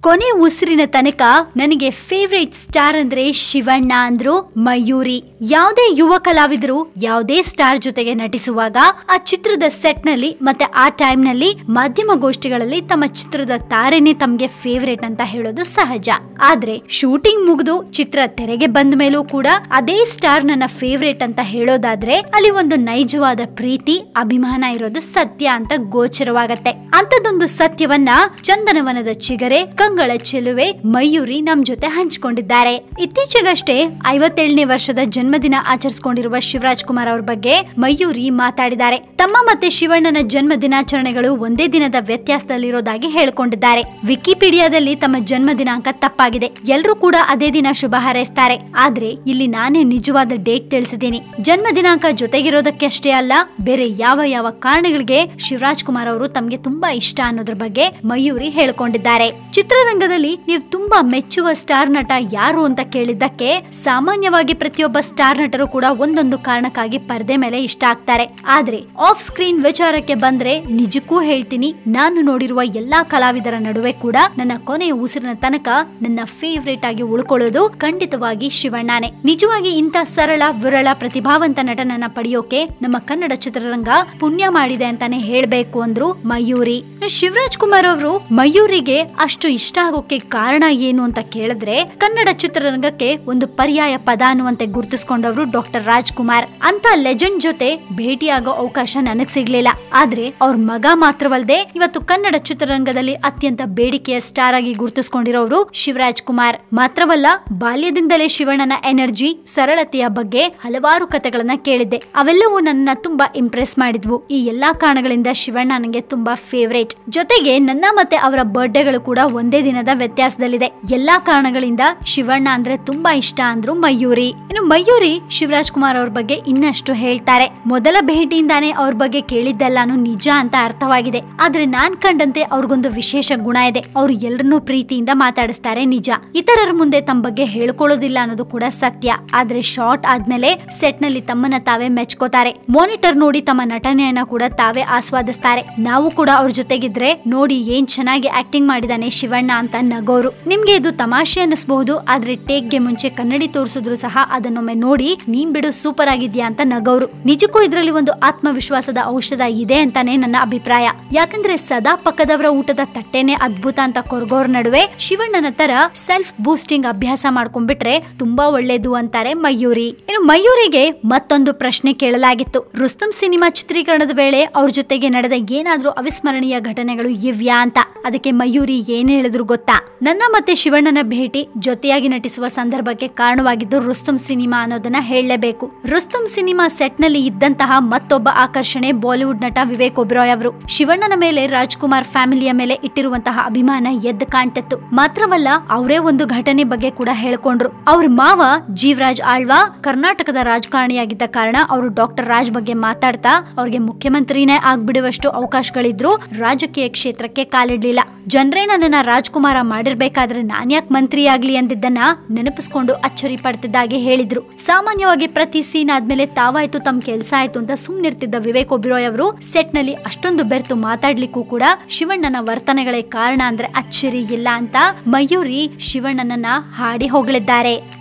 ಕೊನೆ ಉಸಿರಿನ ತನಕ ನನಗೆ ಫೇವ್ರೇಟ್ ಸ್ಟಾರ್ ಅಂದ್ರೆ ಶಿವಣ್ಣ ಅಂದ್ರು ಮಯೂರಿ ಯಾವುದೇ ಯುವ ಕಲಾವಿದರು ಯಾವುದೇ ಸ್ಟಾರ್ ಜೊತೆಗೆ ನಟಿಸುವಾಗ ಆ ಚಿತ್ರದ ಸೆಟ್ ನಲ್ಲಿ ಮತ್ತೆ ಆ ಟೈಮ್ ನಲ್ಲಿ ಮಾಧ್ಯಮ ಗೋಷ್ಠಿಗಳಲ್ಲಿ ತಮ್ಮ ಚಿತ್ರದ ತಾರೆನೇ ತಮ್ಗೆ ಫೇವ್ರೇಟ್ ಅಂತ ಹೇಳೋದು ಸಹಜ ಆದ್ರೆ ಶೂಟಿಂಗ್ ಮುಗಿದು ಚಿತ್ರ ತೆರೆಗೆ ಬಂದ ಮೇಲೂ ಕೂಡ ಅದೇ ಸ್ಟಾರ್ ನನ್ನ ಫೇವ್ರೇಟ್ ಅಂತ ಹೇಳೋದಾದ್ರೆ ಅಲ್ಲಿ ಒಂದು ನೈಜವಾದ ಪ್ರೀತಿ ಅಭಿಮಾನ ಇರೋದು ಸತ್ಯ ಅಂತ ಗೋಚರವಾಗತ್ತೆ ಅಂತದೊಂದು ಸತ್ಯವನ್ನ ಚಂದನವನದ ಚಿಗರೆ ಕಂಗಳ ಚೆಲುವೆ ಮಯೂರಿ ನಮ್ ಜೊತೆ ಹಂಚಿಕೊಂಡಿದ್ದಾರೆ ಇತ್ತೀಚೆಗಷ್ಟೇ ಐವತ್ತೇಳನೇ ವರ್ಷದ ಜನ್ಮದಿನ ಆಚರಿಸಿಕೊಂಡಿರುವ ಶಿವರಾಜ್ ಕುಮಾರ್ ಅವ್ರ ಬಗ್ಗೆ ಮಯೂರಿ ಮಾತಾಡಿದ್ದಾರೆ ತಮ್ಮ ಮತ್ತೆ ಶಿವಣ್ಣನ ಜನ್ಮ ದಿನಾಚರಣೆಗಳು ಒಂದೇ ದಿನದ ವ್ಯತ್ಯಾಸದಲ್ಲಿರೋದಾಗಿ ಹೇಳ್ಕೊಂಡಿದ್ದಾರೆ ವಿಕಿಪೀಡಿಯಾದಲ್ಲಿ ತಮ್ಮ ಜನ್ಮ ದಿನಾಂಕ ತಪ್ಪಾಗಿದೆ ಎಲ್ಲರೂ ಕೂಡ ಅದೇ ದಿನ ಶುಭ ಹಾರೈಸ್ತಾರೆ ಆದ್ರೆ ಇಲ್ಲಿ ನಾನೇ ನಿಜವಾದ ಡೇಟ್ ತಿಳಿಸಿದ್ದೀನಿ ಜನ್ಮ ದಿನಾಂಕ ಜೊತೆಗಿರೋದಕ್ಕೆ ಅಷ್ಟೇ ಅಲ್ಲ ಬೇರೆ ಯಾವ ಯಾವ ಕಾರಣಗಳಿಗೆ ಶಿವರಾಜ್ ಕುಮಾರ್ ಅವರು ತಮ್ಗೆ ತುಂಬಾ ಇಷ್ಟ ಅನ್ನೋದ್ರ ಬಗ್ಗೆ ಮಯೂರಿ ಹೇಳ್ಕೊಂಡಿದ್ದಾರೆ ಚಿತ್ರರಂಗದಲ್ಲಿ ನೀವು ತುಂಬಾ ಮೆಚ್ಚುವ ಸ್ಟಾರ್ ನಟ ಯಾರು ಅಂತ ಕೇಳಿದ್ದಕ್ಕೆ ಸಾಮಾನ್ಯವಾಗಿ ಪ್ರತಿಯೊಬ್ಬ ಸ್ಟಾರ್ ನಟರು ಕೂಡ ಒಂದೊಂದು ಕಾರಣಕ್ಕಾಗಿ ಪರದೆ ಮೇಲೆ ಇಷ್ಟ ಆಗ್ತಾರೆ ಆದ್ರೆ ಆಫ್ ಸ್ಕ್ರೀನ್ ವಿಚಾರಕ್ಕೆ ಬಂದ್ರೆ ನಿಜಕ್ಕೂ ಹೇಳ್ತೀನಿ ನಾನು ನೋಡಿರುವ ಎಲ್ಲಾ ಕಲಾವಿದರ ನಡುವೆ ಕೂಡ ನನ್ನ ಕೊನೆಯ ಉಸಿರಿನ ತನಕ ನನ್ನ ಫೇವ್ರೇಟ್ ಆಗಿ ಉಳ್ಕೊಳ್ಳೋದು ಖಂಡಿತವಾಗಿ ಶಿವಣ್ಣನೇ ನಿಜವಾಗಿ ಇಂಥ ಸರಳ ವಿರಳ ಪ್ರತಿಭಾವಂತ ನಟನನ್ನ ಪಡೆಯೋಕೆ ನಮ್ಮ ಕನ್ನಡ ಚಿತ್ರರಂಗ ಪುಣ್ಯ ಮಾಡಿದೆ ಅಂತಾನೆ ಹೇಳ್ಬೇಕು ಅಂದ್ರು ಮಯೂರಿ ಶಿವರಾಜ್ ಕುಮಾರ್ ಅವರು ಮಯೂರಿಗೆ ಅಷ್ಟು ಇಷ್ಟ ಆಗೋಕೆ ಕಾರಣ ಏನು ಅಂತ ಕೇಳಿದ್ರೆ ಕನ್ನಡ ಚಿತ್ರರಂಗಕ್ಕೆ ಒಂದು ಪರ್ಯಾಯ ಪದ ಅನ್ನುವಂತೆ ಗುರುತಿಸ್ಕೊಂಡವರು ಡಾಕ್ಟರ್ ರಾಜ್ಕುಮಾರ್ ಅಂತ ಲೆಜೆಂಡ್ ಜೊತೆ ಭೇಟಿಯಾಗೋ ಅವಕಾಶ ನನಗ್ ಸಿಗ್ಲಿಲ್ಲ ಆದ್ರೆ ಅವ್ರ ಮಗ ಮಾತ್ರವಲ್ಲದೆ ಇವತ್ತು ಕನ್ನಡ ಚಿತ್ರರಂಗದಲ್ಲಿ ಅತ್ಯಂತ ಬೇಡಿಕೆಯ ಸ್ಟಾರ್ ಆಗಿ ಗುರುತಿಸ್ಕೊಂಡಿರೋರು ಶಿವರಾಜ್ ಕುಮಾರ್ ಮಾತ್ರವಲ್ಲ ಬಾಲ್ಯದಿಂದಲೇ ಶಿವಣ್ಣನ ಎನರ್ಜಿ ಸರಳತೆಯ ಬಗ್ಗೆ ಹಲವಾರು ಕಥೆಗಳನ್ನ ಕೇಳಿದ್ದೆ ಅವೆಲ್ಲವೂ ನನ್ನ ತುಂಬಾ ಇಂಪ್ರೆಸ್ ಮಾಡಿದ್ವು ಈ ಎಲ್ಲಾ ಕಾರಣಗಳಿಂದ ಶಿವಣ್ಣ ನನಗೆ ತುಂಬಾ ಫೇವ್ರೇಟ್ ಜೊತೆಗೆ ನನ್ನ ಮತ್ತೆ ಅವರ ಬರ್ಡೇಗಳು ಕೂಡ ಒಂದೇ ದಿನದ ವ್ಯತ್ಯಾಸದಲ್ಲಿದೆ ಎಲ್ಲಾ ಕಾರಣಗಳಿಂದ ಶಿವಣ್ಣ ಅಂದ್ರೆ ತುಂಬಾ ಇಷ್ಟ ಅಂದ್ರು ಮಯೂರಿ ಇನ್ನು ಮಯೂರಿ ಶಿವರಾಜ್ ಕುಮಾರ್ ಅವ್ರ ಬಗ್ಗೆ ಇನ್ನಷ್ಟು ಹೇಳ್ತಾರೆ ಮೊದಲ ಭೇಟಿಯಿಂದಾನೇ ಅವ್ರ ಬಗ್ಗೆ ಕೇಳಿದ್ದೆಲ್ಲಾನು ನಿಜ ಅಂತ ಅರ್ಥವಾಗಿದೆ ಆದ್ರೆ ನಾನ್ ಕಂಡಂತೆ ಅವ್ರಿಗೊಂದು ವಿಶೇಷ ಗುಣ ಇದೆ ಅವ್ರು ಎಲ್ರನ್ನೂ ಪ್ರೀತಿಯಿಂದ ಮಾತಾಡಿಸ್ತಾರೆ ನಿಜ ಇತರರ ಮುಂದೆ ತಮ್ಮ ಬಗ್ಗೆ ಹೇಳ್ಕೊಳ್ಳೋದಿಲ್ಲ ಅನ್ನೋದು ಕೂಡ ಸತ್ಯ ಆದ್ರೆ ಶಾರ್ಟ್ ಆದ್ಮೇಲೆ ಸೆಟ್ ನಲ್ಲಿ ತಮ್ಮನ್ನ ತಾವೇ ಮೆಚ್ಕೋತಾರೆ ಮಾನಿಟರ್ ನೋಡಿ ತಮ್ಮ ನಟನೆಯನ್ನ ಕೂಡ ತಾವೇ ಆಸ್ವಾದಿಸ್ತಾರೆ ನಾವು ಕೂಡ ಅವ್ರ ಜೊತೆಗಿದ್ರೆ ನೋಡಿ ಏನ್ ಚೆನ್ನಾಗಿ ಆಕ್ಟಿಂಗ್ ಮಾಡಿದಾನೆ ಶಿವಣ್ಣ ಅಂತ ನಗೋರು ನಿಮ್ಗೆ ಇದು ತಮಾಷೆ ಅನ್ನಿಸಬಹುದು ಆದ್ರೆ ಟೇಕ್ಗೆ ಮುಂಚೆ ಕನ್ನಡಿ ತೋರಿಸಿದ್ರು ಸಹ ಅದನ್ನೊಮ್ಮೆ ನೋಡಿ ನೀನ್ ಬಿಡು ಸೂಪರ್ ಆಗಿದ್ಯಾ ಅಂತ ನಗೋರು ನಿಜಕ್ಕೂ ಇದ್ರಲ್ಲಿ ಒಂದು ಆತ್ಮವಿಶ್ವಾಸದ ಔಷಧ ಇದೆ ಅಂತಾನೆ ನನ್ನ ಅಭಿಪ್ರಾಯ ಯಾಕಂದ್ರೆ ಸದಾ ಪಕ್ಕದವರ ಊಟದ ತಟ್ಟೆನೆ ಅದ್ಭುತ ಅಂತ ಕೊರ್ಗೋರ್ ನಡುವೆ ಶಿವಣ್ಣನ ತರ ಸೆಲ್ಫ್ ಬೂಸ್ಟಿಂಗ್ ಅಭ್ಯಾಸ ಮಾಡ್ಕೊಂಡ್ಬಿಟ್ರೆ ತುಂಬಾ ಒಳ್ಳೇದು ಅಂತಾರೆ ಮಯೂರಿ ಇನ್ನು ಮಯೂರಿಗೆ ಮತ್ತೊಂದು ಪ್ರಶ್ನೆ ಕೇಳಲಾಗಿತ್ತು ರುಸ್ತುಂ ಸಿನಿಮಾ ಚಿತ್ರೀಕರಣದ ವೇಳೆ ಅವ್ರ ಜೊತೆಗೆ ನಡೆದ ಏನಾದ್ರೂ ಅವಿಸ್ಮರಣೀಯ ಘಟನೆಗಳು ಇವ್ಯಾ ಅಂತ ಅದಕ್ಕೆ ಮಯೂರಿ ಏನ್ ಹೇಳಿದ್ರು ಗೊತ್ತಾ ನನ್ನ ಮತ್ತೆ ಶಿವಣ್ಣನ ಭೇಟಿ ಜೊತೆಯಾಗಿ ನಟಿಸುವ ಸಂದರ್ಭಕ್ಕೆ ಕಾರಣವಾಗಿದ್ದು ರುಸ್ತುಂ ಸಿನಿಮಾ ಅನ್ನೋದನ್ನ ಹೇಳಲೇಬೇಕು ರುಸ್ತುಂ ಸಿನಿಮಾ ಸೆಟ್ ನಲ್ಲಿ ಇದ್ದಂತಹ ಮತ್ತೊಬ್ಬ ಆಕರ್ಷಣೆ ಬಾಲಿವುಡ್ ನಟ ವಿವೇಕ್ ಒಬ್ರಾಯ್ ಅವರು ಶಿವಣ್ಣನ ಮೇಲೆ ರಾಜ್ಕುಮಾರ್ ಫ್ಯಾಮಿಲಿಯ ಮೇಲೆ ಇಟ್ಟಿರುವಂತಹ ಅಭಿಮಾನ ಎದ್ದು ಕಾಣ್ತಿತ್ತು ಮಾತ್ರವಲ್ಲ ಅವರೇ ಒಂದು ಘಟನೆ ಬಗ್ಗೆ ಕೂಡ ಹೇಳ್ಕೊಂಡ್ರು ಅವ್ರ ಮಾವ ಜೀವರಾಜ್ ಆಳ್ವಾ ಕರ್ನಾಟಕದ ರಾಜಕಾರಣಿಯಾಗಿದ್ದ ಕಾರಣ ಅವರು ಡಾಕ್ಟರ್ ರಾಜ್ ಬಗ್ಗೆ ಮಾತಾಡ್ತಾ ಅವ್ರಿಗೆ ಮುಖ್ಯಮಂತ್ರಿನೇ ಆಗ್ಬಿಡುವಷ್ಟು ಅವಕಾಶಗಳಿದ್ರು ರಾಜಕೀಯ ಕ್ಷೇತ್ರಕ್ಕೆ ಕಾಲಿಡ್ಲಿಲ್ಲ ಜನರೇ ನನ್ನನ್ನ ರಾಜ್ಕುಮಾರ ಮಾಡಿರ್ಬೇಕಾದ್ರೆ ನಾನ್ಯಾಕ್ ಮಂತ್ರಿ ಆಗ್ಲಿ ಅಂದಿದ್ದನ್ನ ನೆನಪಿಸ್ಕೊಂಡು ಅಚ್ಚರಿ ಪಡ್ತಿದ್ದಾಗೆ ಹೇಳಿದ್ರು ಸಾಮಾನ್ಯವಾಗಿ ಪ್ರತಿ ಸೀನ್ ಆದ್ಮೇಲೆ ತಾವಾಯ್ತು ತಮ್ಮ ಕೆಲ್ಸ ಆಯ್ತು ಅಂತ ಸುಮ್ನಿರ್ತಿದ್ದ ವಿವೇಕ್ ಒಬ್ರಾಯ್ ಅವರು ಸೆಟ್ ನಲ್ಲಿ ಅಷ್ಟೊಂದು ಬೆರ್ತು ಮಾತಾಡ್ಲಿಕ್ಕೂ ಕೂಡ ಶಿವಣ್ಣನ ವರ್ತನೆಗಳೇ ಕಾರಣ ಅಂದ್ರೆ ಅಚ್ಚರಿ ಇಲ್ಲ ಅಂತ ಮಯೂರಿ ಶಿವಣ್ಣನನ್ನ ಹಾಡಿ ಹೊಗಳಿದ್ದಾರೆ